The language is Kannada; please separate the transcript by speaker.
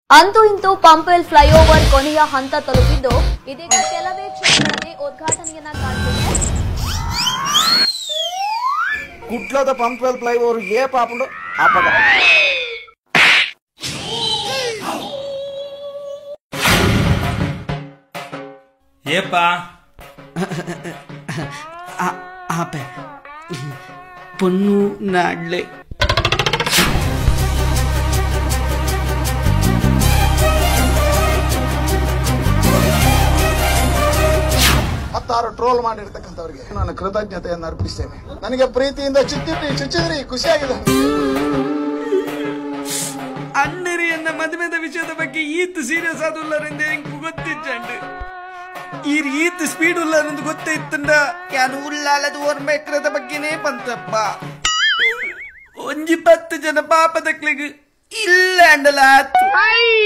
Speaker 1: ಅಂತೂ ಇಂತೂ ಪಂಪವೆಲ್ ಫ್ಲೈಓವರ್ ಕೊನೆಯ ಹಂತ ತಲುಪಿದ್ದು ಇದೀಗ ಕೆಲವೇ ಕ್ಷಣಗಳಲ್ಲಿ ಉದ್ಘಾಟನೆಯನ್ನ ಕಾಣುತ್ತಿದೆ
Speaker 2: గుడ్లతో పంపల్ ఫ్లైఓవర్ ఏ పాపండు ఆపద
Speaker 3: ಏಪಾ
Speaker 4: ಆಪೆ పొన్ను నాడ్లే
Speaker 5: ಹತ್ತಾರು ಟ್ರೋಲ್ ಮಾಡಿರ್ತಕ್ಕಂಥವ್ರಿಗೆ ನಾನು ಕೃತಜ್ಞತೆಯನ್ನು ಅರ್ಪಿಸ್ತೇನೆ ನನಗೆ ಪ್ರೀತಿಯಿಂದ ಚುಚ್ಚಿದ್ರಿ ಚುಚ್ಚಿದ್ರಿ ಖುಷಿಯಾಗಿದೆ
Speaker 4: ಅಣ್ಣರಿ ಎನ್ನ ಮದುವೆದ ವಿಷಯದ ಬಗ್ಗೆ ಈತ್ ಸೀರಿಯಸ್ ಆದುಲ್ಲರೆಂದು ಹೆಂಗ್ ಗೊತ್ತಿಚ್ಚಂಡು ಈರ್ ಈತ್ ಸ್ಪೀಡ್ ಉಲ್ಲರೆಂದು ಗೊತ್ತೇ ಇತ್ತಂಡ ಯಾನು ಉಲ್ಲಾಲದ ಓರ್ಮೆಟ್ರದ ಬಗ್ಗೆನೇ ಬಂತಪ್ಪ ಒಂಜಿ ಪತ್ತು ಜನ ಪಾಪದಕ್ಲಿಗ್ ಇಲ್ಲ ಅಂಡಲ ಆತು